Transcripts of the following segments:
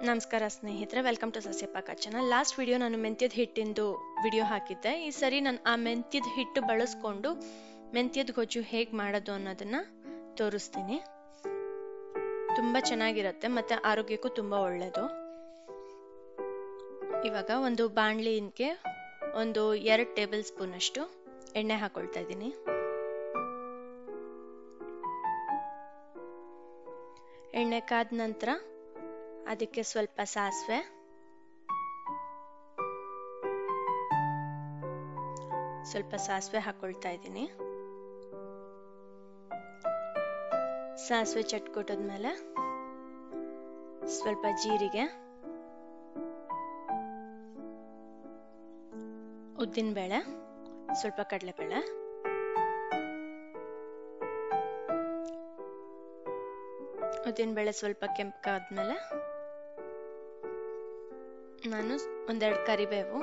ನಮಸ್ಕಾರ ಸ್ನೇಹಿತರೆ welcome to Sasyapaka channel last video ನಾನು ಮೆಂತ್ಯದ ಹಿಟ್ಟಿಂದು ವಿಡಿಯೋ ಹಾಕಿದ್ದೆ ಈ ಸರಿ ನಾನು ಆ ಮೆಂತ್ಯದ ಹಿಟ್ಟು ಬಳಸ್ಕೊಂಡು ಮೆಂತ್ಯದ ಗೊಜ್ಜು ಹೇಗೆ ಮಾಡೋದು ಅನ್ನೋದನ್ನ ತೋರಿಸ್ತೀನಿ ತುಂಬ ಚೆನ್ನಾಗಿರುತ್ತೆ ಮತ್ತು ಆರೋಗ್ಯಕ್ಕೂ ತುಂಬ ಒಳ್ಳೆಯದು ಇವಾಗ ಒಂದು ಬಾಣಲಿಗೆ ಒಂದು ಎರಡು ಟೇಬಲ್ ಸ್ಪೂನ್ ಅಷ್ಟು ಎಣ್ಣೆ ಹಾಕೊಳ್ತಾ ಇದ್ದೀನಿ ಎಣ್ಣೆ ಕಾದ ನಂತರ ಅದಕ್ಕೆ ಸ್ವಲ್ಪ ಸಾಸಿವೆ ಸ್ವಲ್ಪ ಸಾಸಿವೆ ಹಾಕೊಳ್ತಾ ಇದ್ದೀನಿ ಸಾಸಿವೆ ಚಟ್ಕೊಟ್ಟದ್ಮೇಲೆ ಸ್ವಲ್ಪ ಜೀರಿಗೆ ಉದ್ದಿನಬೇಳೆ ಸ್ವಲ್ಪ ಕಡಲೆಬೇಳೆ ಉದ್ದಿನಬೇಳೆ ಸ್ವಲ್ಪ ಕೆಂಪಗಾದ್ಮೇಲೆ ನಾನು ಒಂದೆರಡು ಕರಿಬೇವು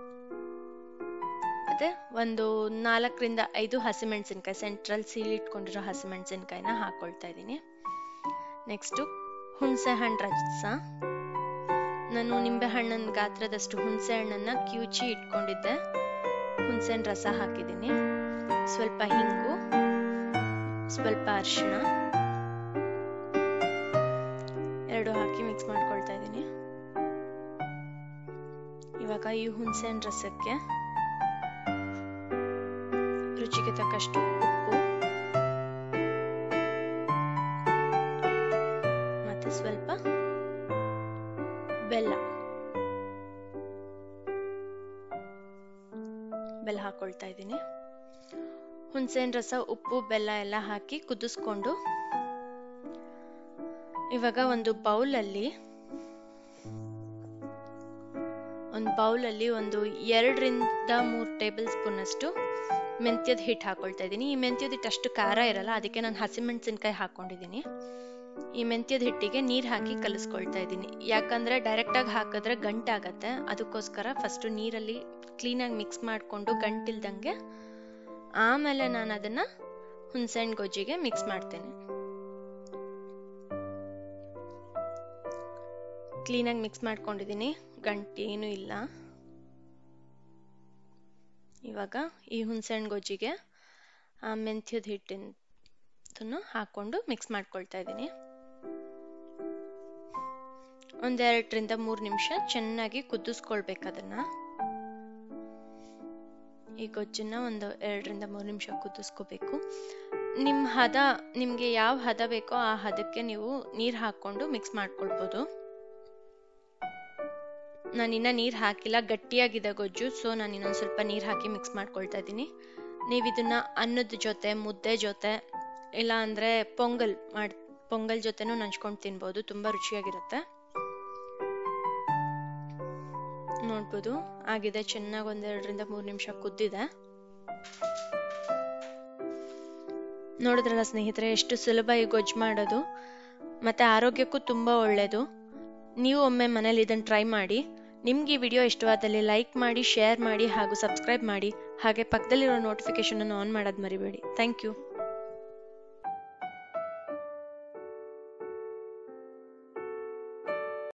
ಮತ್ತೆ ಒಂದು ನಾಲ್ಕರಿಂದ ಐದು ಹಸಿಮೆಣಸಿನ್ಕಾಯಿ ಸೆಂಟ್ರಲ್ ಸೀಲ್ ಇಟ್ಕೊಂಡಿರೋ ಹಸಿಮೆಣಸಿನ್ಕಾಯಿನ ಹಾಕೊಳ್ತಾ ಇದ್ದೀನಿ ನೆಕ್ಸ್ಟು ಹುಣಸೆ ಹಣ್ಣು ರಸ ನಾನು ನಿಂಬೆ ಹಣ್ಣಿನ ಗಾತ್ರದಷ್ಟು ಹುಣಸೆ ಹಣ್ಣನ್ನ ಕ್ಯೂಚಿ ಇಟ್ಕೊಂಡಿದ್ದೆ ಹುಣಸೆ ಹಣ್ಣು ರಸ ಹಾಕಿದ್ದೀನಿ ಸ್ವಲ್ಪ ಹಿಂಗು ಸ್ವಲ್ಪ ಅರಿಶಿಣ ಎರಡು ಹಾಕಿ ಮಿಕ್ಸ್ ಮಾಡ್ಕೊಳ್ತಾ ಇದ್ದೀನಿ ಇವಾಗ ಈ ಹುಣಸೆ ರಸಕ್ಕೆ ರುಚಿಗೆ ತಕ್ಕಷ್ಟು ಉಪ್ಪು ಮತ್ತೆ ಸ್ವಲ್ಪ ಬೆಲ್ಲ ಬೆಲ್ಲ ಹಾಕೊಳ್ತಾ ಇದ್ದೀನಿ ಹುಣಸೆನ್ ರಸ ಉಪ್ಪು ಬೆಲ್ಲ ಎಲ್ಲ ಹಾಕಿ ಕುದಿಸ್ಕೊಂಡು ಇವಾಗ ಒಂದು ಬೌಲಲ್ಲಿ ಒಂದು ಬೌಲಲ್ಲಿ ಒಂದು ಎರಡರಿಂದ ಮೂರು ಟೇಬಲ್ ಸ್ಪೂನ್ ಅಷ್ಟು ಮೆಂತ್ಯದ ಹಿಟ್ಟು ಹಾಕೊಳ್ತಾ ಇದ್ದೀನಿ ಈ ಮೆಂತ್ಯದ ಹಿಟ್ಟು ಅಷ್ಟು ಖಾರ ಇರಲ್ಲ ಅದಕ್ಕೆ ನಾನು ಹಸಿಮೆಣಸಿನ್ಕಾಯಿ ಹಾಕೊಂಡಿದ್ದೀನಿ ಈ ಮೆಂತ್ಯದ ಹಿಟ್ಟಿಗೆ ನೀರು ಹಾಕಿ ಕಲಿಸ್ಕೊಳ್ತಾ ಇದ್ದೀನಿ ಯಾಕಂದ್ರೆ ಡೈರೆಕ್ಟಾಗಿ ಹಾಕಿದ್ರೆ ಗಂಟಾಗತ್ತೆ ಅದಕ್ಕೋಸ್ಕರ ಫಸ್ಟ್ ನೀರಲ್ಲಿ ಕ್ಲೀನಾಗಿ ಮಿಕ್ಸ್ ಮಾಡಿಕೊಂಡು ಗಂಟಿಲ್ದಂಗೆ ಆಮೇಲೆ ನಾನು ಅದನ್ನ ಹುಣಸೆಹಣ್ಣು ಗೊಜ್ಜಿಗೆ ಮಿಕ್ಸ್ ಮಾಡ್ತೇನೆ ಕ್ಲೀನಾಗಿ ಮಿಕ್ಸ್ ಮಾಡ್ಕೊಂಡಿದ್ದೀನಿ ಗಂಟಿ ಏನೂ ಇಲ್ಲ ಇವಾಗ ಈ ಹುಣಸೆಹಣ್ಣು ಗೊಜ್ಜಿಗೆ ಆ ಮೆಂತ್ಯದ ಹಿಟ್ಟಿನ ಹಾಕೊಂಡು ಮಿಕ್ಸ್ ಮಾಡ್ಕೊಳ್ತಾ ಇದ್ದೀನಿ ಒಂದೆರಡರಿಂದ ಮೂರು ನಿಮಿಷ ಚೆನ್ನಾಗಿ ಕುದಿಸ್ಕೊಳ್ಬೇಕು ಅದನ್ನ ಈ ಗೊಜ್ಜನ್ನ ಒಂದು ಎರಡರಿಂದ ಮೂರು ನಿಮಿಷ ಕುದಿಸ್ಕೋಬೇಕು ನಿಮ್ಮ ಹದ ನಿಮಗೆ ಯಾವ ಹದ ಬೇಕೋ ಆ ಹದಕ್ಕೆ ನೀವು ನೀರು ಹಾಕ್ಕೊಂಡು ಮಿಕ್ಸ್ ಮಾಡ್ಕೊಳ್ಬೋದು ನಾನಿನ್ನ ನೀರು ಹಾಕಿಲ್ಲ ಗಟ್ಟಿಯಾಗಿದೆ ಗೊಜ್ಜು ಸೊ ನಾನು ಇನ್ನೊಂದು ಸ್ವಲ್ಪ ನೀರು ಹಾಕಿ ಮಿಕ್ಸ್ ಮಾಡ್ಕೊಳ್ತಾ ಇದ್ದೀನಿ ನೀವು ಇದನ್ನ ಅನ್ನದ ಜೊತೆ ಮುದ್ದೆ ಜೊತೆ ಇಲ್ಲ ಅಂದರೆ ಪೊಂಗಲ್ ಮಾಡಿ ಪೊಂಗಲ್ ಜೊತೆನೂ ನಂಚ್ಕೊಂಡು ತಿನ್ಬೋದು ತುಂಬ ರುಚಿಯಾಗಿರುತ್ತೆ ನೋಡ್ಬೋದು ಆಗಿದೆ ಚೆನ್ನಾಗಿ ಒಂದೆರಡರಿಂದ ಮೂರು ನಿಮಿಷ ಕುದ್ದಿದೆ ನೋಡಿದ್ರಲ್ಲ ಸ್ನೇಹಿತರೆ ಎಷ್ಟು ಸುಲಭ ಈ ಗೊಜ್ಜು ಮಾಡೋದು ಮತ್ತೆ ಆರೋಗ್ಯಕ್ಕೂ ತುಂಬ ಒಳ್ಳೆಯದು ನೀವು ಒಮ್ಮೆ ಮನೇಲಿ ಇದನ್ನು ಟ್ರೈ ಮಾಡಿ ನಿಮ್ಗೆ ಈ ವಿಡಿಯೋ ಇಷ್ಟವಾದಲ್ಲಿ ಲೈಕ್ ಮಾಡಿ ಶೇರ್ ಮಾಡಿ ಹಾಗೂ ಸಬ್ಸ್ಕ್ರೈಬ್ ಮಾಡಿ ಹಾಗೆ ಪಕ್ಕದಲ್ಲಿರೋ ನೋಟಿಫಿಕೇಶನ್ ಅನ್ನು ಆನ್ ಮಾಡೋದು ಮರಿಬೇಡಿ ಥ್ಯಾಂಕ್ ಯು